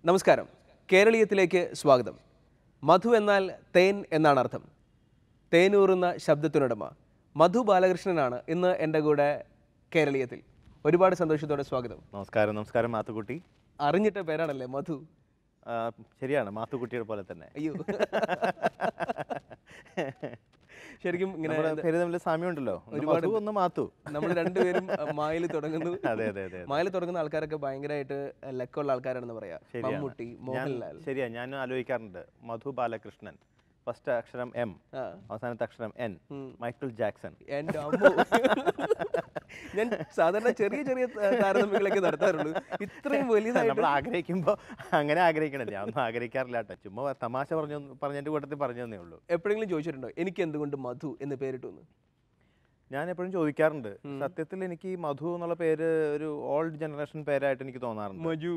നമസ്കാരം കേരളീയത്തിലേക്ക് സ്വാഗതം മധു എന്നാൽ തേൻ എന്നാണ് അർത്ഥം തേനൂറുന്ന ശബ്ദത്തിനുടമ മധു ബാലകൃഷ്ണനാണ് ഇന്ന് എൻ്റെ കൂടെ കേരളീയത്തിൽ ഒരുപാട് സന്തോഷത്തോടെ സ്വാഗതം നമസ്കാരം നമസ്കാരം മാത്തുക്കുട്ടി അറിഞ്ഞിട്ട പേരാണല്ലേ മധു ആ, ശരിയാണ് മാത്തുക്കുട്ടിയുടെ പോലെ തന്നെ അയ്യോ ശരിക്കും ഇങ്ങനെ നമ്മുടെ പേര് തമ്മിൽ സാമ്യമുണ്ടല്ലോ ഒന്ന് മധു, ഒന്ന് മാത്തു നമ്മൾ രണ്ടുപേരും മായിൽ തുടങ്ങുന്നു അതെ അതെ അതെ മായിൽ തുടങ്ങുന്ന ആൾക്കാരൊക്കെ ഭയങ്കരമായിട്ട് ലക്കുള്ള ആൾക്കാരാണെന്ന് പറയാം ശരിയാണ്. മമ്മൂട്ടി ഞാൻ മോഹൻലാൽ ശരിയാ ഞാൻ ആലോചിക്കാറുണ്ട് മധു ബാലകൃഷ്ണൻ ഫസ്റ്റ് അക്ഷരം എം ആ അവസാനത്തെ അക്ഷരം എൻ ഉം. മൈക്കിൾ ജാക്സൺ എൻ്റെ അമ്മോ ഞാൻ സാധാരണ ചെറിയ ചെറിയ ത- താരതമ്യങ്ങളൊക്കെ നടത്താറുള്ളൂ ഇത്രയും വലുതായിട്ട് നമ്മൾ ആഗ്രഹിക്കുമ്പോൾ അങ്ങനെ ആഗ്രഹിക്കണേ ഞാൻ ഒന്നും ആഗ്രഹിക്കാറില്ല കേട്ടോ ചുമ്മാ തമാശ പറഞ്ഞു പറഞ്ഞതിന്റെ കൂട്ടത്തിൽ പറഞ്ഞു തന്നേ ഉള്ളൂ എപ്പോഴെങ്കിലും ചോദിച്ചിട്ടുണ്ടോ എനിക്ക് എന്തുകൊണ്ട് മധു എന്ന് പേരിട്ടു എന്ന് ഞാൻ എപ്പോഴും ചോദിക്കാറുണ്ട് സത്യത്തിൽ എനിക്ക് ഈ മധു എന്നുള്ള പേര് ഒരു ഓൾഡ് ജനറേഷൻ പേരായിട്ട് എനിക്ക് തോന്നാറുണ്ട് മജു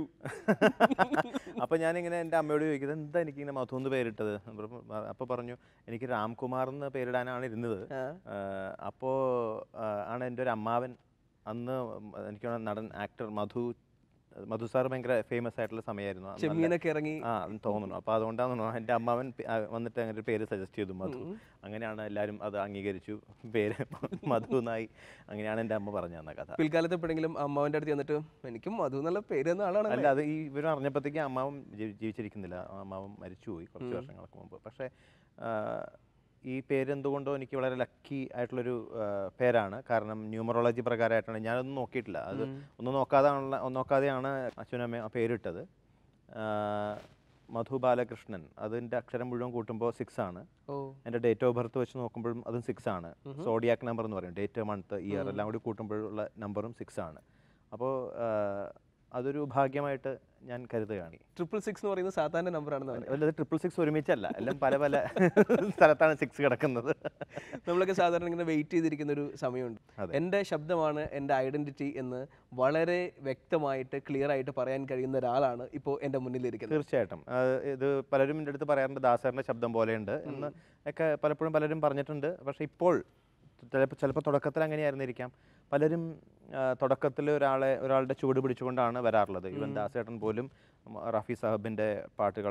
അപ്പൊ ഞാനിങ്ങനെ എൻ്റെ അമ്മയോട് ചോദിക്കുന്നത് എന്താ എനിക്ക് ഇങ്ങനെ മധു എന്ന് പേരിട്ടത് അപ്പോൾ പറഞ്ഞു എനിക്ക് രാംകുമാർ എന്ന് പേരിടാനാണ് ഇരുന്നത് ആ. ആഹ് അപ്പോ ആഹ് ആണ് എൻ്റെ ഒരു അമ്മാവൻ അന്ന് എനിക്ക് തോന്നുന്നു നടൻ ആക്ടർ മധു മധു സാർ ഭയങ്കര ഫേമസ് ആയിട്ടുള്ള സമയമായിരുന്നു ആ, നല്ല- ചെമ്മീനൊക്കെ ഇറങ്ങി ആ അത് തോന്നുന്നു അപ്പോൾ അതുകൊണ്ടാണ് തോന്നുന്നു എൻ്റെ അമ്മാവൻ പി- ആ, വന്നിട്ട് അങ്ങനെ ഒരു പേര് സജസ്റ്റ് ചെയ്തു മധു അങ്ങനെയാണ് എല്ലാവരും അത് അംഗീകരിച്ചു പേര് മധു എന്നായി അങ്ങനെയാണ് എൻ്റെ അമ്മ പറഞ്ഞു തന്ന കഥ പിൽക്കാലത്ത് എപ്പോഴെങ്കിലും അമ്മാവൻ്റെ അടുത്ത് ചെന്നിട്ട് എനിക്കും മധു എന്നുള്ള പേര് എന്ന ആളാണ് അല്ല അത് ഈ ഇവർ അറിഞ്ഞപ്പോഴത്തേക്ക് അമ്മാവൻ ജീവി- ജീവിച്ചിരിക്കുന്നില്ല ആ അമ്മാവൻ മരിച്ചുപോയി കുറച്ച് വർഷങ്ങൾക്ക് മുമ്പ് പക്ഷേ ആ, ഈ പേര് എന്തുകൊണ്ടോ എനിക്ക് വളരെ ലക്കി ആയിട്ടുള്ളൊരു ആ, പേരാണ് കാരണം ന്യൂമറോളജി പ്രകാരമായിട്ടാണ് ഞാനൊന്നും നോക്കിയിട്ടില്ല അത് ഒന്നും നോക്കാതെയാണല്ല നോക്കാതെയാണ് അച്ഛനും അമ്മയും ആ പേരിട്ടത് ആ, മധു ബാലകൃഷ്ണൻ അതിൻ്റെ അക്ഷരം മുഴുവൻ കൂട്ടുമ്പോൾ സിക്സ് ആണ് ഓ എൻ്റെ ഡേറ്റ് ഓഫ് ബർത്ത് വെച്ച് നോക്കുമ്പോഴും അതും സിക്സ് ആണ് സോഡിയാക് നമ്പർ എന്ന് പറയും ഡേറ്റ് മന്ത് ഇയർ എല്ലാം കൂടി കൂട്ടുമ്പോഴുള്ള നമ്പറും സിക്സ് ആണ് അപ്പോൾ അതൊരു ഭാഗ്യമായിട്ട് ഞാൻ കരുതുകയാണ് ട്രിപ്പിൾ സിക്സ് എന്ന് പറയുന്നത് സാധാരണ നമ്പറാണെന്ന് പറയാം അല്ലത് ട്രിപ്പിൾ സിക്സ് ഒരുമിച്ചല്ല എല്ലാം പല പല സ്ഥലത്താണ് സിക്സ് കിടക്കുന്നത് നമ്മളൊക്കെ സാധാരണ ഇങ്ങനെ വെയിറ്റ് ചെയ്തിരിക്കുന്ന ഒരു സമയമുണ്ട് അതെ. എൻ്റെ ശബ്ദമാണ് എൻ്റെ ഐഡന്റിറ്റി എന്ന് വളരെ വ്യക്തമായിട്ട് ക്ലിയർ ആയിട്ട് പറയാൻ കഴിയുന്ന ഒരാളാണ് ഇപ്പോൾ എൻ്റെ മുന്നിലിരിക്കുന്നത് തീർച്ചയായിട്ടും ആ, ഇത് പലരും എൻ്റെ അടുത്ത് പറയാറുണ്ട് ദാസറിൻ്റെ ശബ്ദം പോലെയുണ്ട് എന്ന് ഒക്കെ പലപ്പോഴും പലരും പറഞ്ഞിട്ടുണ്ട് പക്ഷേ ഇപ്പോൾ ചിലപ്പോൾ ചിലപ്പോൾ തുടക്കത്തിൽ അങ്ങനെയായിരുന്നിരിക്കാം പലരും തുടക്കത്തിൽ ഒരാളെ ഒരാളുടെ ചുവട് പിടിച്ചുകൊണ്ടാണ് വരാറുള്ളത് ഇവൻ ദാസേട്ടൻ പോലും ഉം, റഫി സാഹിബിൻ്റെ പാട്ടുകൾ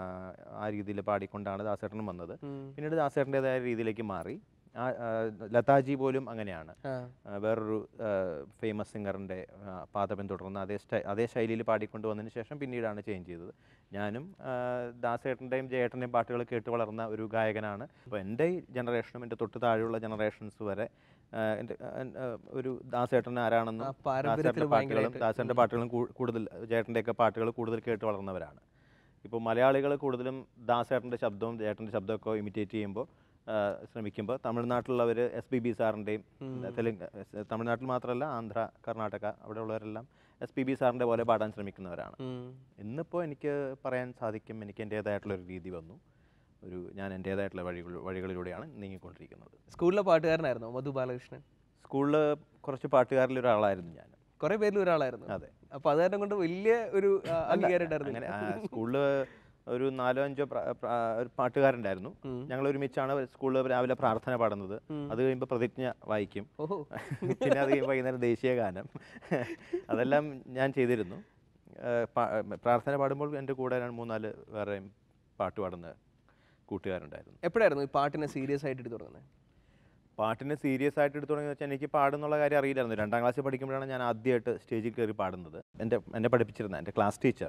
ആ രീതിയിൽ പാടിക്കൊണ്ടാണ് ദാസേട്ടനും വന്നത് ഉം. പിന്നീട് ദാസേട്ടൻ്റെതായ രീതിയിലേക്ക് മാറി ആ ആ, ലതാജി പോലും അങ്ങനെയാണ് ആ ആ, വേറൊരു ഫേമസ് സിംഗറിൻ്റെ പാത പിന്തുടർന്ന് അതേ സ്റ്റൈ അതേ ശൈലിയിൽ പാടിക്കൊണ്ട് വന്നതിന് ശേഷം പിന്നീടാണ് ചേഞ്ച് ചെയ്തത് ഞാനും ആ, ദാസേട്ടൻ്റെയും ജയേട്ടൻ്റെയും പാട്ടുകൾ കേട്ട് വളർന്ന ഒരു ഗായകനാണ് അപ്പോൾ എൻ്റെ ഈ ജനറേഷനും എൻ്റെ തൊട്ട് താഴെയുള്ള ജനറേഷൻസ് വരെ ആ, എൻ്റെ ആ, ആ, ഒരു ദാസേട്ടൻ ആരാണെന്നും ആ പാരമ്പര്യത്തിൽ ദാസേട്ടൻ്റെ പാട്ടുകളും ഭയങ്കരമായിട്ട് ദാസേട്ടൻ്റെ പാട്ടുകളും കൂ- കൂടുതൽ ജയേട്ടൻ്റെയൊക്കെ പാട്ടുകൾ കൂടുതൽ കേട്ട് വളർന്നവരാണ് ഇപ്പോൾ മലയാളികൾ കൂടുതലും ദാസേട്ടൻ്റെ ശബ്ദവും ജയേട്ടൻ്റെ ശബ്ദമൊക്കെ ഇമിറ്റേറ്റ് ചെയ്യുമ്പോൾ ശ്രമിക്കുമ്പോൾ തമിഴ്നാട്ടിലുള്ളവർ എസ് പി ബി സാറിൻ്റെയും തെലുങ്ക് എസ്- തമിഴ്നാട്ടിൽ മാത്രമല്ല ആന്ധ്ര കർണാടക അവിടെയുള്ളവരെല്ലാം എസ് പി ബി സാറിൻ്റെ പോലെ പാടാൻ ശ്രമിക്കുന്നവരാണ് ഉം. ഇന്നിപ്പോൾ എനിക്ക് പറയാൻ സാധിക്കും എനിക്ക് എൻ്റേതായിട്ടുള്ളൊരു രീതി വന്നു ഒരു ഞാൻ എൻ്റേതായിട്ടുള്ള വഴികൾ വഴികളിലൂടെയാണ് നീങ്ങിക്കൊണ്ടിരിക്കുന്നത് സ്കൂളിലെ പാട്ടുകാരനായിരുന്നോ മധു ബാലകൃഷ്ണൻ സ്കൂളിൽ കുറച്ച് പാട്ടുകാരിൽ ഒരാളായിരുന്നു ഞാൻ കുറെ പേരിൽ ഒരാളായിരുന്നു അതെ അപ്പൊ അത് കാരണം കൊണ്ട് വലിയ ഒരു ആ, അംഗീകാരം അങ്ങനെ ഉണ്ടായിരുന്നു സ്കൂളിൽ ഒരു നാലോ അഞ്ചോ പ്ര- പ്ര- ഒരു പാട്ടുകാരുണ്ടായിരുന്നു ഉം. ഞങ്ങൾ ഒരുമിച്ചാണ് സ്കൂളിൽ രാവിലെ പ്രാർത്ഥന പാടുന്നത് ഉം. അത് കഴിയുമ്പോൾ പ്രതിജ്ഞ വായിക്കും ഓഹോ പിന്നെ അത് കഴിയുമ്പോൾ വൈകുന്നേരം ദേശീയ ഗാനം അതെല്ലാം ഞാൻ ചെയ്തിരുന്നു ഏഹ് പാ- പ്രാർത്ഥന പാടുമ്പോൾ എൻ്റെ കൂടെ രണ്ട് മൂന്നാല് വേറെയും പാട്ട് പാടുന്ന കൂട്ടുകാരുണ്ടായിരുന്നു എപ്പോഴായിരുന്നു ഈ പാട്ടിനെ സീരിയസ് ആയിട്ട് എടുത്ത് തുടങ്ങുന്നത് പാട്ടിനെ സീരിയസ് ആയിട്ട് എടുത്തു തുടങ്ങിയെന്ന് വെച്ചാൽ എനിക്ക് പാടുന്നുള്ള കാര്യം അറിയില്ലായിരുന്നു രണ്ടാം ക്ലാസ്സിൽ പഠിക്കുമ്പോഴാണ് ഞാൻ ആദ്യമായിട്ട് സ്റ്റേജിൽ കയറി പാടുന്നത് എൻ്റെ എന്നെ പഠിപ്പിച്ചിരുന്ന എൻ്റെ ക്ലാസ് ടീച്ചർ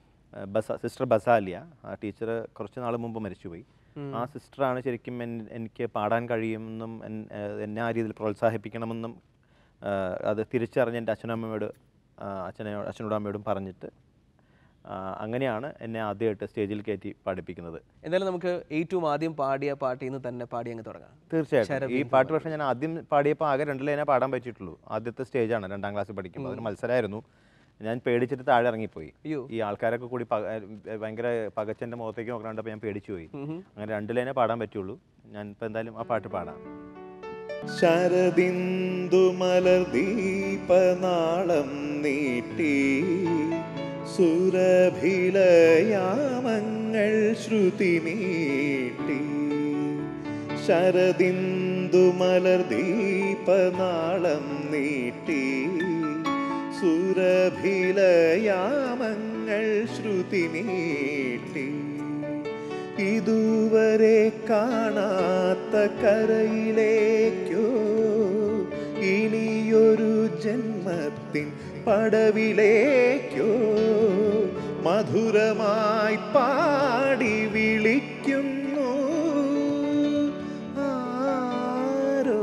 ബസ സിസ്റ്റർ ബസാലിയ ആ ടീച്ചർ കുറച്ച് നാൾ മുമ്പ് മരിച്ചുപോയി ആ സിസ്റ്ററാണ് ശരിക്കും എൻ- എനിക്ക് പാടാൻ കഴിയുമെന്നും എൻ- ഏഹ് എന്നെ ആ രീതിയിൽ പ്രോത്സാഹിപ്പിക്കണമെന്നും ആഹ് അത് തിരിച്ചറിഞ്ഞ് എൻ്റെ അച്ഛനമ്മയോട് അച്ഛനോ അച്ഛനോടും അമ്മയോടും പറഞ്ഞിട്ട് ആഹ് അങ്ങനെയാണ് എന്നെ ആദ്യമായിട്ട് സ്റ്റേജിൽ കയറ്റി പഠിപ്പിക്കുന്നത് എന്തായാലും നമുക്ക് ഏറ്റവും ആദ്യം പാടിയ പാട്ടിൽ നിന്ന് തന്നെ പാടി അങ്ങ് തുടങ്ങാം തീർച്ചയായിട്ടും ഈ പാട്ട് പക്ഷേ ഞാൻ ആദ്യം പാടിയപ്പോൾ ആകെ രണ്ട് ലൈനേ പാടാൻ പറ്റിയിട്ടുള്ളൂ ആദ്യത്തെ സ്റ്റേജാണ് രണ്ടാം ക്ലാസ്സിൽ പഠിക്കുമ്പോൾ അതൊരു മത്സരമായിരുന്നു ഞാൻ പേടിച്ചിട്ട് താഴെ ഇറങ്ങിപ്പോയി അയ്യോ ഈ ആൾക്കാരൊക്കെ കൂടി പക- ഏഹ് ഭയങ്കര പകച്ചൻ്റെ മുഖത്തേക്ക് നോക്കണ്ടപ്പോൾ ഞാൻ പേടിച്ചു പോയി ഉം. അങ്ങനെ രണ്ട് ലൈനേ പാടാൻ പറ്റുള്ളൂ ഞാൻ ഇപ്പം എന്തായാലും ആ പാട്ട് പാടാം ശരദിന്ദു മലർദീപനാളം നീട്ടി സുരഭിലയാമങ്ങൾ ശ്രുതി നീട്ടി ശരദിന്ദു മലർദീപനാളം നീട്ടി സുരഭിലയാമങ്ങൾ ശ്രുതി നീട്ടി ഇതുവരെ കാണാത്ത കരയിലേക്കോ ഇനിയൊരു ജന്മത്തിൻ പടവിലേക്കോ മധുരമായി പാടി വിളിക്കുന്നു ആരോ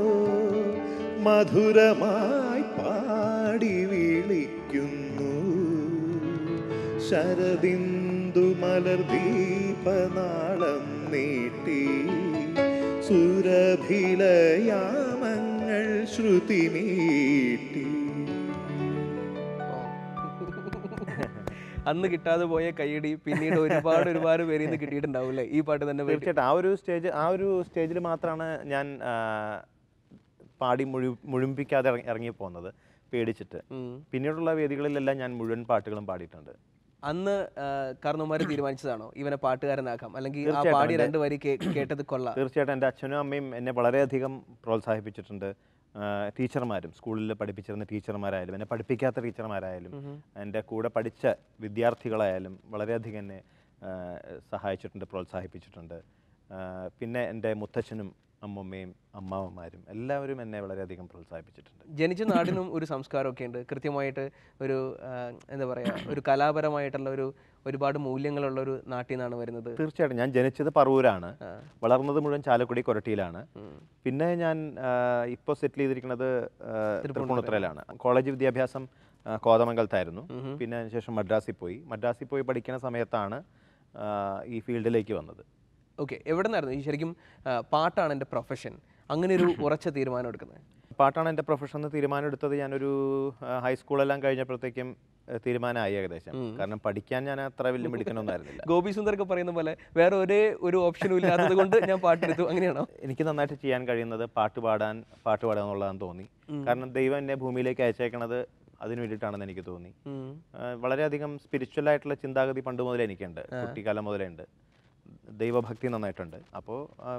മധുരമായി പാടി വിളിക്കുന്നു ശരദിന്ദു മലർദീപനാളം നീട്ടി സുരഭിലയാമങ്ങൾ ശ്രുതി നീട്ടി അന്ന് കിട്ടാതെ പോയ കൈയടി പിന്നീട് ഒരുപാട് ഒരുപാട് പേരിൽ നിന്ന് കിട്ടിയിട്ടുണ്ടാവും അല്ലേ ഈ പാട്ട് തന്നെ പോയിട്ട് തീർച്ചയായിട്ടും ആ ഒരു സ്റ്റേജ് ആ ഒരു സ്റ്റേജിൽ മാത്രമാണ് ഞാൻ ആ, പാടി മുഴു മുഴുമിപ്പിക്കാതെ ഇറങ്ങി ഇറങ്ങി പോകുന്നത് പേടിച്ചിട്ട് ഉം. പിന്നീടുള്ള വേദികളിലെല്ലാം ഞാൻ മുഴുവൻ പാട്ടുകളും പാടിയിട്ടുണ്ട് അന്ന് കാരണവന്മാര് തീരുമാനിച്ചതാണോ ഇവനെ പാട്ടുകാരനാക്കാം അല്ലെങ്കിൽ ആ തീർച്ചയായിട്ടും പാടി എൻ്റെ- രണ്ട് വരി കേ- കേട്ടത് കൊള്ളാം തീർച്ചയായിട്ടും എൻ്റെ അച്ഛനും അമ്മയും എന്നെ വളരെയധികം പ്രോത്സാഹിപ്പിച്ചിട്ടുണ്ട് ആ, ടീച്ചർമാരും സ്കൂളിൽ പഠിപ്പിച്ചിരുന്ന ടീച്ചർമാരായാലും എന്നെ പഠിപ്പിക്കാത്ത ടീച്ചർമാരായാലും എൻ്റെ കൂടെ പഠിച്ച വിദ്യാർത്ഥികളായാലും വളരെയധികം എന്നെ ആ, സഹായിച്ചിട്ടുണ്ട് പ്രോത്സാഹിപ്പിച്ചിട്ടുണ്ട് ആ, പിന്നെ എൻ്റെ മുത്തച്ഛനും അമ്മമ്മയും അമ്മാവന്മാരും എല്ലാവരും എന്നെ വളരെയധികം പ്രോത്സാഹിപ്പിച്ചിട്ടുണ്ട് ജനിച്ച നാടിനും ഒരു സംസ്കാരമൊക്കെ ഉണ്ട് കൃത്യമായിട്ട് ഒരു ആ, എന്താ പറയുക ഒരു കലാപരമായിട്ടുള്ള ഒരു ഒരുപാട് മൂല്യങ്ങളുള്ള ഒരു നാട്ടിൽ നിന്നാണ് വരുന്നത് തീർച്ചയായിട്ടും ഞാൻ ജനിച്ചത് പറവൂരാണ് ആ. വളർന്നത് മുഴുവൻ ചാലക്കുടി കൊരട്ടിയിലാണ് ഉം. പിന്നെ ഞാൻ ഇപ്പോൾ സെറ്റിൽ ചെയ്തിരിക്കുന്നത് ആ, തൃപ്പൂണിത്തുറയിലാണ് കോളേജ് വിദ്യാഭ്യാസം ആ, കോതമംഗലത്തായിരുന്നു പിന്നെ അതിനുശേഷം മദ്രാസിൽ പോയി മദ്രാസിൽ പോയി പഠിക്കുന്ന സമയത്താണ് ആ, ഈ ഫീൽഡിലേക്ക് വന്നത് ഓക്കെ എവിടെ നിന്നായിരുന്നു ഈ ശരിക്കും ആ, പാട്ടാണ് എൻ്റെ പ്രൊഫഷൻ അങ്ങനെ ഒരു ഉറച്ച തീരുമാനം എടുക്കുന്നത് പാട്ടാണ് എൻ്റെ പ്രൊഫഷൻ എന്ന് തീരുമാനമെടുത്തത് ഞാനൊരു ആ, ഹൈസ്കൂളെല്ലാം കഴിഞ്ഞപ്പോഴത്തേക്കും ആ, തീരുമാനമായി ഏകദേശം കാരണം പഠിക്കാൻ ഞാൻ അത്ര വലിയ മിടുക്കനൊന്നായിരുന്നില്ല ഗോപി സുന്ദർക്ക് പറയുന്ന പോലെ വേറെ ഒരേ ഒരു ഓപ്ഷനും ഇല്ലാത്തത് കൊണ്ട് ഞാൻ പാട്ടെടുത്തു അങ്ങനെയാണോ എനിക്ക് നന്നായിട്ട് ചെയ്യാൻ കഴിയുന്നത് പാട്ട് പാടാൻ പാട്ട് പാടുക എന്നുള്ളതാണെന്ന് തോന്നി കാരണം ദൈവം എന്നെ ഭൂമിയിലേക്ക് അയച്ചേക്കണത് അതിന് വേണ്ടിയിട്ടാണെന്ന് എനിക്ക് തോന്നി ഉം. ആ, വളരെയധികം സ്പിരിച്വൽ ആയിട്ടുള്ള ചിന്താഗതി പണ്ട് മുതലേ എനിക്കുണ്ട് കുട്ടിക്കാലം മുതലേ ഉണ്ട് ദൈവഭക്തി നന്നായിട്ടുണ്ട് അപ്പോൾ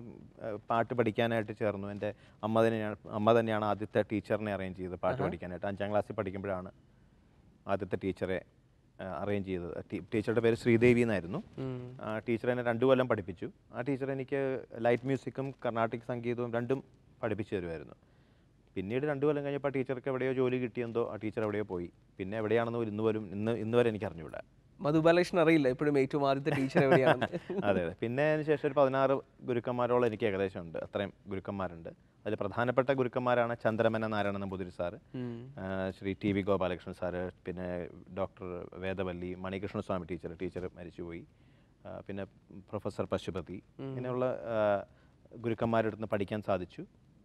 പാട്ട് പഠിക്കാനായിട്ട് ചേർന്നു എൻ്റെ അമ്മ തന്നെയാണ് അമ്മ തന്നെയാണ് ആദ്യത്തെ ടീച്ചറിനെ അറേഞ്ച് ചെയ്തത് പാട്ട് പഠിക്കാനായിട്ട് അഞ്ചാം ക്ലാസ്സിൽ പഠിക്കുമ്പോഴാണ് ആദ്യത്തെ ടീച്ചറെ അറേഞ്ച് ചെയ്തത് ടീ- ടീച്ചറുടെ പേര് ശ്രീദേവി എന്നായിരുന്നു ഉം. ആ ടീച്ചർ എന്നെ രണ്ടു കൊല്ലം പഠിപ്പിച്ചു ആ ടീച്ചർ എനിക്ക് ലൈറ്റ് മ്യൂസിക്കും കർണാട്ടിക് സംഗീതവും രണ്ടും പഠിപ്പിച്ചു തരുമായിരുന്നു പിന്നീട് രണ്ടു കൊല്ലം കഴിഞ്ഞപ്പോൾ ആ ടീച്ചർക്ക് എവിടെയോ ജോലി കിട്ടിയെന്തോ ആ ടീച്ചർ എവിടെയോ പോയി പിന്നെ എവിടെയാണെന്നോ ഇന്ന് പോലും ഇന്ന് ഇന്ന് വരെ എനിക്ക് അറിഞ്ഞുകൂടാ മധു ബാലകൃഷ്ണൻ അറിയില്ല എപ്പോഴും ഏറ്റവും ആദ്യത്തെ ടീച്ചർ എവിടെയാണ് അതെ അതെ പിന്നെ അതിന് ശേഷം ഒരു പതിനാറ് ഗുരുക്കന്മാരോളം എനിക്ക് ഏകദേശം ഉണ്ട് അത്രയും ഗുരുക്കന്മാരുണ്ട് അതിൽ പ്രധാനപ്പെട്ട ഗുരുക്കന്മാരാണ് ചന്ദ്രമന നാരായണ നമ്പൂതിരി സാറ് ആ, Shri T V Gopalakrishnan sir പിന്നെ doctor Vedavalli Manikrishna Swamy teacher teacher മരിച്ചുപോയി ആ, പിന്നെ പ്രൊഫസർ പശുപതി ഇങ്ങനെയുള്ള ആ, ഗുരുക്കന്മാരുടെ അടുത്ത് നിന്ന് പഠിക്കാൻ സാധിച്ചു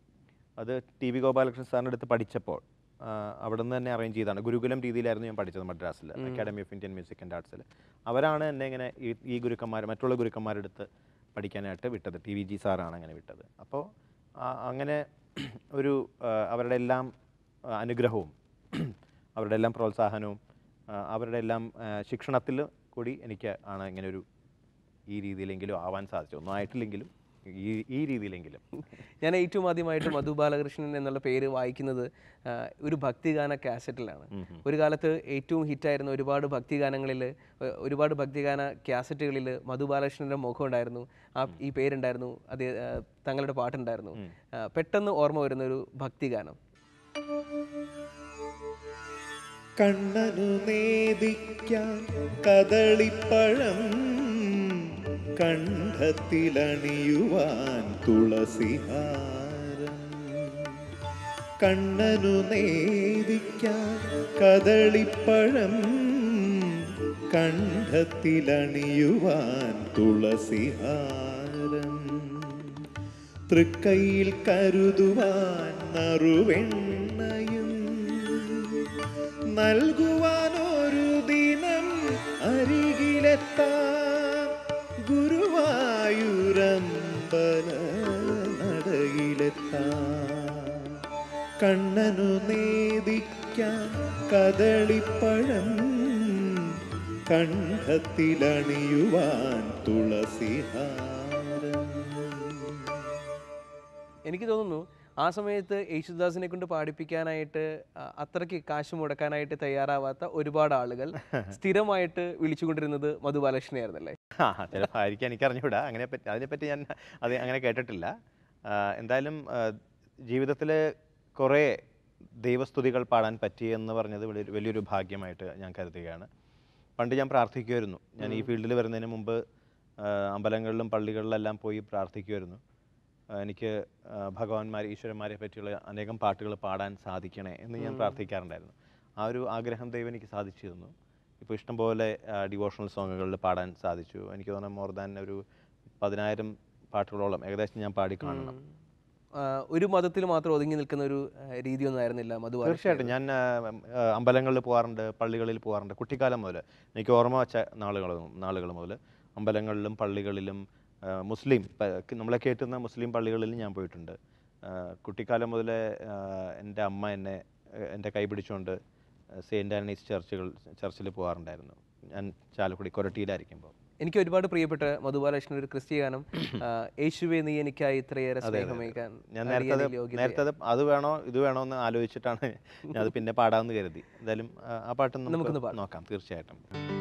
അത് ടി വി ഗോപാലകൃഷ്ണൻ സാറിൻ്റെ അടുത്ത് പഠിച്ചപ്പോൾ ആ, അവിടെ നിന്ന് തന്നെ അറേഞ്ച് ചെയ്താണ് ഗുരുകുലം രീതിയിലായിരുന്നു ഞാൻ പഠിച്ചത് മദ്രാസിൽ academy of Indian music and ആർട്സിൽ അവരാണ് എന്നെ ഇങ്ങനെ ഈ ഈ ഗുരുക്കന്മാർ മറ്റുള്ള ഗുരുക്കന്മാരുടെ അടുത്ത് പഠിക്കാനായിട്ട് വിട്ടത് ടി വി ജി സാറാണ് അങ്ങനെ വിട്ടത് അപ്പോൾ അങ്ങനെ ഒരു ആ, അവരുടെ എല്ലാം ആ, അനുഗ്രഹവും അവരുടെ എല്ലാം പ്രോത്സാഹനവും ആ, അവരുടെ എല്ലാം ശിക്ഷണത്തിൽ കൂടി എനിക്ക് ആണ് ഇങ്ങനെ ഒരു ഈ രീതിയിലെങ്കിലും ആവാൻ സാധിച്ചു ഒന്നും ആയിട്ടില്ലെങ്കിലും ഈ ഈ രീതിയിലെങ്കിലും ഞാൻ ഏറ്റവും ആദ്യമായിട്ട് മധു ബാലകൃഷ്ണൻ എന്നുള്ള പേര് വായിക്കുന്നത് ആ, ഒരു ഭക്തിഗാന കാസറ്റിലാണ് ഒരു കാലത്ത് ഏറ്റവും ഹിറ്റായിരുന്ന ഒരുപാട് ഭക്തിഗാനങ്ങളിൽ ഏഹ്, ഒരുപാട് ഭക്തിഗാന കാസറ്റുകളിൽ മധു ബാലകൃഷ്ണൻ്റെ മുഖം ഉണ്ടായിരുന്നു ആ ഈ പേരുണ്ടായിരുന്നു അത് ആ, തങ്ങളുടെ പാട്ടുണ്ടായിരുന്നു ആ, പെട്ടെന്ന് ഓർമ്മ വരുന്ന ഒരു ഭക്തിഗാനം കണ്ണനു നേദിക്കാൻ കദളിപ്പഴം കണ്ഠത്തിലണിയുവാൻ തുളസിഹാരം കണ്ണനു നേദിക്കാൻ കദളിപ്പഴം കണ്ഠത്തിലണിയുവാൻ തുളസിഹാരം തൃക്കൈയിൽ കരുതുവാൻ നറുവെണ്ണയും നൽകുവാനൊരു ദിനം അരികിലെത്താം ഗുരുവായൂരമ്പല നടയിലെത്താം കണ്ണനു നേദിക്കാൻ കദളിപ്പഴം കണ്ഠത്തിലണിയുവാൻ തുളസിഹാരം എനിക്ക് തോന്നുന്നു ആ സമയത്ത് യേശുദാസിനെ കൊണ്ട് പാടിപ്പിക്കാനായിട്ട് ആ, അത്രയ്ക്ക് കാശ് മുടക്കാനായിട്ട് തയ്യാറാവാത്ത ഒരുപാട് ആളുകൾ സ്ഥിരമായിട്ട് വിളിച്ചുകൊണ്ടിരുന്നത് മധു ബാലകൃഷ്ണയായിരുന്നല്ലേ ആ ചിലപ്പോൾ ആയിരിക്കും എനിക്ക് അറിഞ്ഞുകൂടാ അങ്ങനെ പറ്റി അതിനെപ്പറ്റി ഞാൻ അത് അങ്ങനെ കേട്ടിട്ടില്ല ആ, എന്തായാലും ജീവിതത്തിൽ കുറേ ദൈവസ്തുതികൾ പാടാൻ പറ്റി എന്ന് പറഞ്ഞത് വലിയൊരു വലിയൊരു ഭാഗ്യമായിട്ട് ഞാൻ കരുതുകയാണ് പണ്ട് ഞാൻ പ്രാർത്ഥിക്കുമായിരുന്നു ഞാൻ ഈ ഫീൽഡിൽ വരുന്നതിന് മുമ്പ് ആ, അമ്പലങ്ങളിലും പള്ളികളിലെല്ലാം പോയി പ്രാർത്ഥിക്കുമായിരുന്നു ആ, എനിക്ക് ആ, ഭഗവാന്മാർ ഈശ്വരന്മാരെ പറ്റിയുള്ള അനേകം പാട്ടുകൾ പാടാൻ സാധിക്കണേ എന്ന് ഞാൻ പ്രാർത്ഥിക്കാറുണ്ടായിരുന്നു ആ ഒരു ആഗ്രഹം ദൈവം എനിക്ക് സാധിച്ചു തന്നു ഇപ്പോൾ ഇഷ്ടംപോലെ ഡിവോഷണൽ സോങ്ങുകളിൽ പാടാൻ സാധിച്ചു എനിക്ക് തോന്നുന്നു മോർ ദാൻ ഒരു പതിനായിരം പാട്ടുകളോളം ഏകദേശം ഞാൻ പാടി കാണണം ആ, ഒരു മതത്തിൽ മാത്രം ഒതുങ്ങി നിൽക്കുന്ന ഒരു ആ, രീതിയൊന്നും ആയിരുന്നില്ല മധു ബാലകൃഷ്ണൻ തീർച്ചയായിട്ടും ഞാൻ ആ, ആ, അമ്പലങ്ങളിൽ പോകാറുണ്ട് പള്ളികളിൽ പോകാറുണ്ട് കുട്ടിക്കാലം മുതൽ എനിക്ക് ഓർമ്മ വച്ച നാളുകൾ നാളുകൾ മുതൽ അമ്പലങ്ങളിലും പള്ളികളിലും ആ, മുസ്ലിം പ- നമ്മളെ കേട്ടുന്ന മുസ്ലിം പള്ളികളിലും ഞാൻ പോയിട്ടുണ്ട് ആ, കുട്ടിക്കാലം മുതലേ ആ, എൻ്റെ അമ്മ എന്നെ ആ, എൻ്റെ കൈ പിടിച്ചുകൊണ്ട് സെയിൻറ്റ് ആനീസ് ചർച്ചുകൾ ചർച്ചിൽ പോകാറുണ്ടായിരുന്നു ഞാൻ ചാലക്കുടി കൊരട്ടിയിലായിരിക്കുമ്പോൾ എനിക്ക് ഒരുപാട് പ്രിയപ്പെട്ട മധു ബാലകൃഷ്ണൻ ഒരു ക്രിസ്ത്യ ഗാനം ആ, യേശുവേ നീ എനിക്കായി ഇത്രയേറെ സ്നേഹമേകാൻ ഞാൻ നേരത്തെ അത് അറിയാനില്ല യോഗ്യതയായി. നേരത്തെ അത് അത് വേണോ ഇത് വേണോ എന്ന് ആലോചിച്ചിട്ടാണ് ഞാൻ അത് പിന്നെ പാടാമെന്ന് കരുതി എന്തായാലും ആ, ആ പാട്ട് നമുക്കൊന്ന് നമുക്ക് പാടാം. നോക്കാം തീർച്ചയായിട്ടും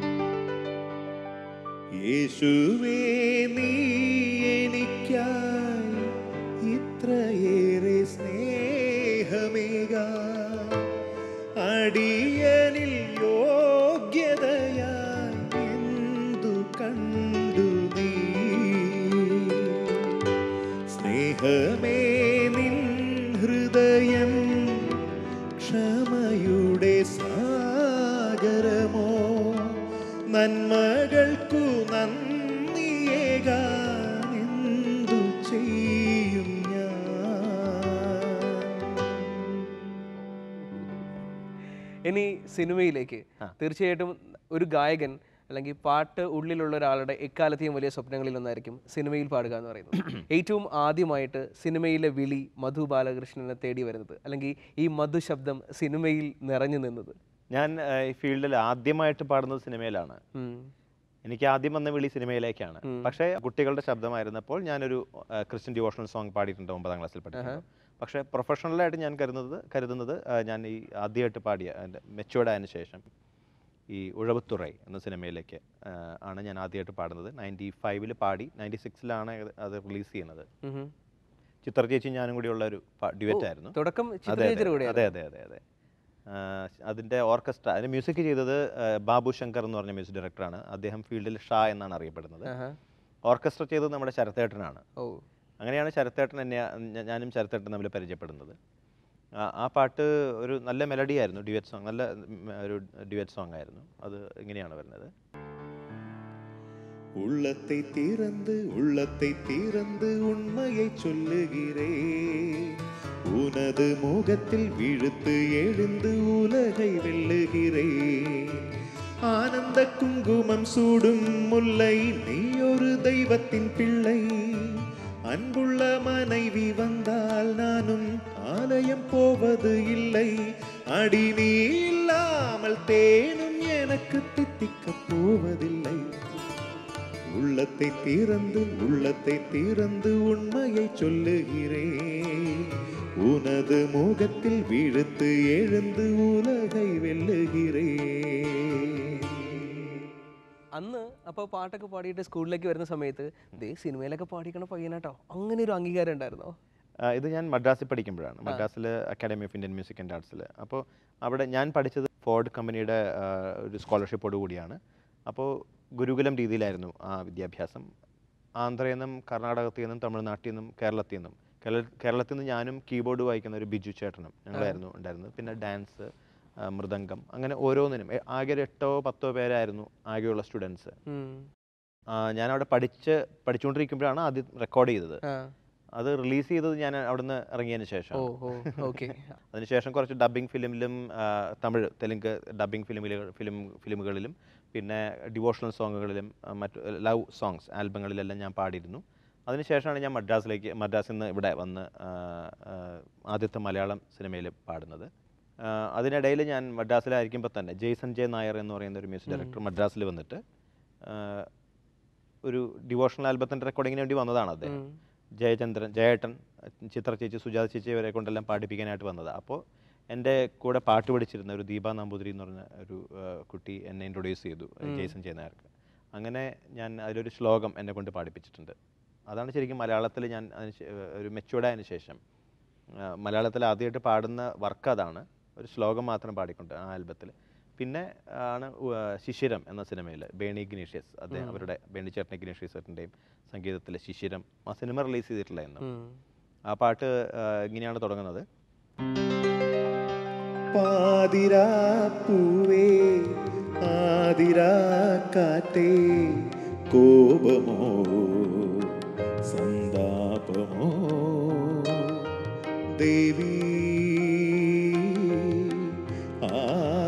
യേശുവേ നീ എനിക്കായി ഇത്രയേറെ സ്നേഹമേക അടിയനിൽ യോഗ്യതയായി എന്തു കണ്ടു നീ സ്നേഹമേ നിൻ ഹൃദയം ക്ഷമയുടെ സാഗരമോ നന്മകൾക്കു നന്ദിയേകാൻ എന്തു ചെയ്യും ഞാൻ ഇനി സിനിമയിലേക്ക് തീർച്ചയായിട്ടും ഒരു ഗായകൻ അല്ലെങ്കിൽ പാട്ട് ഉള്ളിലുള്ള ഒരാളുടെ എക്കാലത്തെയും വലിയ സ്വപ്നങ്ങളിൽ ഒന്നായിരിക്കും സിനിമയിൽ പാടുക എന്ന് പറയുന്നത് ഏറ്റവും ആദ്യമായിട്ട് സിനിമയിലെ വിളി മധു ബാലകൃഷ്ണനെ തേടി വരുന്നത് അല്ലെങ്കിൽ ഈ മധു ശബ്ദം സിനിമയിൽ നിറഞ്ഞു നിന്നത് ഞാൻ ആ, ഈ ഫീൽഡിൽ ആദ്യമായിട്ട് പാടുന്നത് സിനിമയിലാണ് ഉം. എനിക്ക് ആദ്യം വന്ന വിളി സിനിമയിലേക്കാണ് പക്ഷേ കുട്ടികളുടെ ശബ്ദമായിരുന്നപ്പോൾ ഞാനൊരു ആ, ക്രിസ്ത്യൻ ഡിവോഷണൽ സോങ് പാടിയിട്ടുണ്ട് ഒമ്പതാം ക്ലാസ്സിൽ പഠിക്കുമ്പോൾ പക്ഷേ പ്രൊഫഷണലായിട്ട് ഞാൻ കരുതുന്നത് കരുതുന്നത് ആ, ഞാൻ ഈ ആദ്യമായിട്ട് പാടിയ മെച്ചുവേർഡ് ആയതിനു ശേഷം ഈ ഉഴവത്തുറൈ എന്ന സിനിമയിലേക്ക് ആ, ആണ് ഞാൻ ആദ്യമായിട്ട് പാടുന്നത് നയൻറ്റി ഫൈവിൽ പാടി നയൻറ്റി സിക്സിലാണ് അത് റിലീസ് ചെയ്യുന്നത് ഉഹും. ചിത്ര ചേച്ചി ഞാനും കൂടിയുള്ള ഒരു ഡ്യുവറ്റ് ആയിരുന്നു തുടക്കം അതെ ചിത്രചേച്ചിയുടെ കൂടെ അതെ അതെ അതെ അതെ ആ, അതിൻ്റെ ഓർക്കസ്ട്ര അതിന് മ്യൂസിക് ചെയ്തത് ആ, ബാബു ശങ്കർ എന്ന് പറഞ്ഞ മ്യൂസിക് ഡയറക്ടറാണ് അദ്ദേഹം ഫീൽഡിൽ ഷാ എന്നാണ് അറിയപ്പെടുന്നത് ഓർക്കസ്ട്ര ചെയ്തത് നമ്മുടെ ശരത്തേട്ടനാണ് ഓ അങ്ങനെയാണ് ശരത്തേട്ടൻ എന്നെ ഞ- ഞാനും ശരത്തേട്ടൻ തമ്മിൽ പരിചയപ്പെടുന്നത് ആ- ആ പാട്ട് ഒരു നല്ല മെലഡി ആയിരുന്നു ഡ്യുവറ്റ് സോങ് നല്ല ഉം, ഒരു ഡ്യുവറ്റ് സോങ് ആയിരുന്നു അത് ഇങ്ങനെയാണ് വരുന്നത് உள்ளத்தை திறந்து உள்ளத்தை திறந்து உண்மையை சொல்லுகிறேன் உனது முகத்தில் விழுத்து எழுந்து உலகை வெல்லுகிறேன் ஆனந்த குங்குமம் சூடும் முல்லை நீ ஒரு தெய்வத்தின் பிள்ளை அன்புள்ள மனைவி வந்தால் நானும் ஆலயம் போவது இல்லை அடி நீ இல்லாமல் தேனும் எனக்கு தித்திக்கப் போவதில்லை உள்ளத்தை திறந்து உள்ளத்தை திறந்து உண்மையை சொல்லுகிறேன் உனது முகத்தில் விழுத்து எழுந்து உலகை வெல்லுகிறேன் അന്ന് അപ്പോൾ പാട്ടൊക്കെ പാടിയിട്ട് സ്കൂളിലേക്ക് വരുന്ന സമയത്ത് ദേ സിനിമയിലൊക്കെ പാടിക്കണ പയ്യനാട്ടോ അങ്ങനെ ഒരു അംഗീകാരം ഉണ്ടായിരുന്നോ ആ, ഇത് ഞാൻ മദ്രാസിൽ പഠിക്കുമ്പോഴാണ് മദ്രാസിൽ academy of Indian music and ആർട്സിൽ അപ്പോൾ അവിടെ ഞാൻ പഠിച്ചത് ഫോർഡ് കമ്പനിയുടെ ആ, ഒരു സ്കോളർഷിപ്പോട് കൂടിയാണ് അപ്പോൾ ഗുരുകുലം രീതിയിലായിരുന്നു ആ വിദ്യാഭ്യാസം ആന്ധ്രയിൽ നിന്നും കർണാടകത്തിൽ നിന്നും തമിഴ്നാട്ടിൽ നിന്നും കേരളത്തിൽ നിന്നും കേരള കേരളത്തിൽ നിന്ന് ഞാനും കീബോർഡ് വായിക്കുന്ന ഒരു ബിജു ചേട്ടനും ഞങ്ങളായിരുന്നു ഉണ്ടായിരുന്നത് പിന്നെ ഡാൻസ് ആ, മൃദംഗം അങ്ങനെ ഓരോന്നിനും എ- ആകെ ഒരു എട്ടോ പത്തോ പേരായിരുന്നു ആകെയുള്ള സ്റ്റുഡൻസ് ഉം. ഞാനവിടെ പഠിച്ച് പഠിച്ചുകൊണ്ടിരിക്കുമ്പോഴാണ് ആദ്യം റെക്കോർഡ് ചെയ്തത് ആ. അത് റിലീസ് ചെയ്തത് ഞാൻ അവിടുന്ന് ഇറങ്ങിയതിന് ശേഷം ഓ ഓ ഓക്കെ അതിനുശേഷം കുറച്ച് ഡബ്ബിംഗ് ഫിലിമിലും ആ, തമിഴ് തെലുങ്ക് ഡബ്ബിംഗ് ഫിലിമിൽ ഫിലിം ഫിലിമുകളിലും പിന്നെ ഡിവോഷണൽ സോങ്ങുകളിലും ആ, മറ്റ് ലവ് സോങ്സ് ആൽബങ്ങളിലെല്ലാം ഞാൻ പാടിയിരുന്നു അതിനുശേഷമാണ് ഞാൻ മദ്രാസിലേക്ക് മദ്രാസിൽ നിന്ന് ഇവിടെ വന്ന് ആ, ആ, ആദ്യത്തെ മലയാളം സിനിമയിൽ പാടുന്നത് ആ, അതിനിടയിൽ ഞാൻ മദ്രാസിലായിരിക്കുമ്പോൾ തന്നെ ജെയ്സൺ ജെ നായർ എന്ന് പറയുന്ന ഒരു മ്യൂസിക് ഡയറക്ടർ മദ്രാസിൽ വന്നിട്ട് ആ, ഒരു ഡിവോഷണൽ ആൽബത്തിൻ്റെ റെക്കോർഡിങ്ങിന് വേണ്ടി വന്നതാണ് അദ്ദേഹം ജയചന്ദ്രൻ ജയേട്ടൻ ചിത്ര ചേച്ചി സുജാത ചേച്ചി ഇവരെ കൊണ്ടെല്ലാം പാടിപ്പിക്കാനായിട്ട് വന്നത് അപ്പോൾ എൻ്റെ കൂടെ പാട്ട് പഠിച്ചിരുന്ന ഒരു ദീപ നമ്പൂതിരി എന്ന് പറഞ്ഞ ഒരു ആ, കുട്ടി എന്നെ ഇൻട്രൊഡ്യൂസ് ചെയ്തു ജെയ്സൺ ചെയ്യുന്നവർക്ക് അങ്ങനെ ഞാൻ അതിലൊരു ശ്ലോകം എന്നെ കൊണ്ട് പാടിപ്പിച്ചിട്ടുണ്ട് അതാണ് ശരിക്കും മലയാളത്തിൽ ഞാൻ അതിന് ശേ- ഒരു മെച്ചൂർഡായതിനു ശേഷം ആ, മലയാളത്തിൽ ആദ്യമായിട്ട് പാടുന്ന വർക്ക് അതാണ് ഒരു ശ്ലോകം മാത്രം പാടിക്കൊണ്ട് ആ ആൽബത്തിൽ പിന്നെ ആണ് ഉ- ആ, ശിശിരം എന്ന സിനിമയിൽ ബേണി ഇഗ്നീഷ്യസ് അദ്ദേഹം അവരുടെ ബേണി ചേട്ടൻ ഇഗ്നീഷ്യസിൻ്റെയും സംഗീതത്തിലെ ശിശിരം ആ സിനിമ റിലീസ് ചെയ്തിട്ടില്ല എന്ന് ആ പാട്ട് ആ, ഇങ്ങനെയാണ് തുടങ്ങുന്നത് പാതിരാ പൂവേ ആതിരാ കാറ്റേ കോപമോ സന്താപമോ ദേവി ആ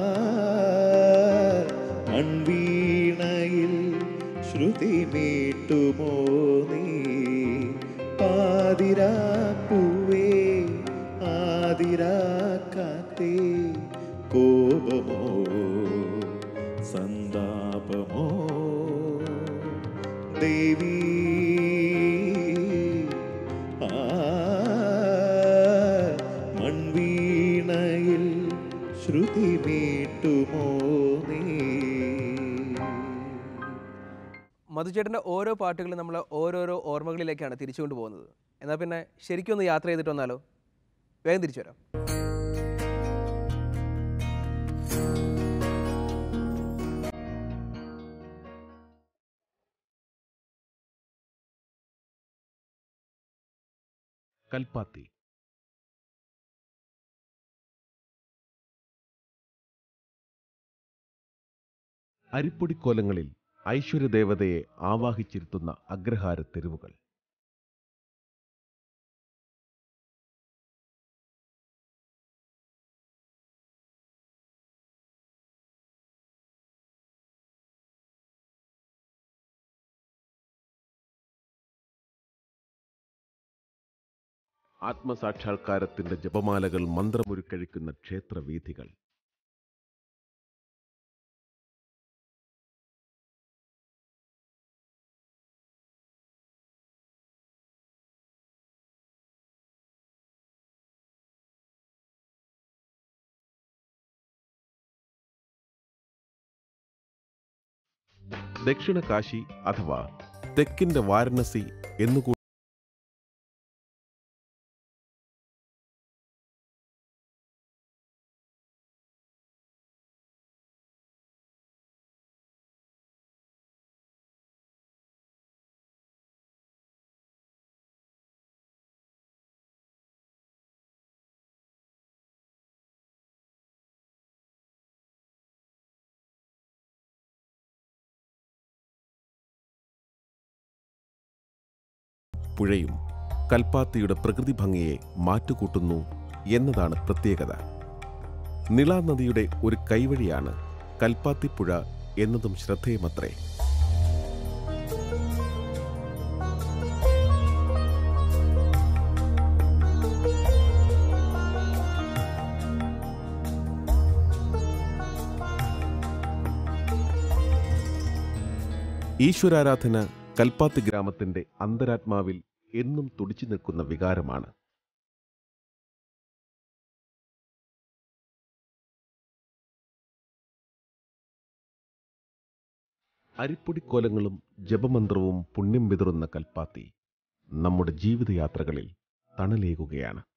മൺവീണയിൽ ശ്രുതി മീട്ടുമോ നീ പാതിരാ പൂവേ ആതിരാ കാത്തേ കോപമോ സന്താപമോ ദേവി ആ മൺവീണയിൽ ശ്രുതി മീട്ടുമോ നീ മധുചേട്ടൻ്റെ ഓരോ പാട്ടുകളും നമ്മൾ ഓരോരോ ഓർമ്മകളിലേക്കാണ് തിരിച്ചുകൊണ്ട് പോകുന്നത് എന്നാൽ പിന്നെ ശരിക്കും ഒന്ന് യാത്ര ചെയ്തിട്ട് വന്നാലോ വേഗം തിരിച്ചു വരാം കൽപ്പാത്തി അരിപ്പൊടിക്കോലങ്ങളിൽ ഐശ്വര്യദേവതയെ ആവാഹിച്ചിരുത്തുന്ന അഗ്രഹാര തെരുവുകൾ ആത്മസാക്ഷാത്കാരത്തിന്റെ ജപമാലകൾ മന്ത്രമുരുക്കഴിക്കുന്ന ക്ഷേത്രവീഥികൾ ദക്ഷിണ കാശി അഥവാ തെക്കിന്റെ വാരണസി എന്നുകൂടി പുഴയും കൽപ്പാത്തിയുടെ പ്രകൃതി ഭംഗിയെ മാറ്റുകൂട്ടുന്നു എന്നതാണ് പ്രത്യേകത നിള നദിയുടെ ഒരു കൈവഴിയാണ് കൽപ്പാത്തിപ്പുഴ എന്നതും ശ്രദ്ധേയമത്രേ ഈശ്വരാരാധന കൽപ്പാത്തി ഗ്രാമത്തിന്റെ അന്തരാത്മാവിൽ എന്നും തുടിച്ചു നിൽക്കുന്ന വികാരമാണ് അരിപ്പൊടിക്കോലങ്ങളും ജപമന്ത്രവും പുണ്യം വിതറുന്ന കൽപ്പാത്തി നമ്മുടെ ജീവിതയാത്രകളിൽ തണലേകുകയാണ്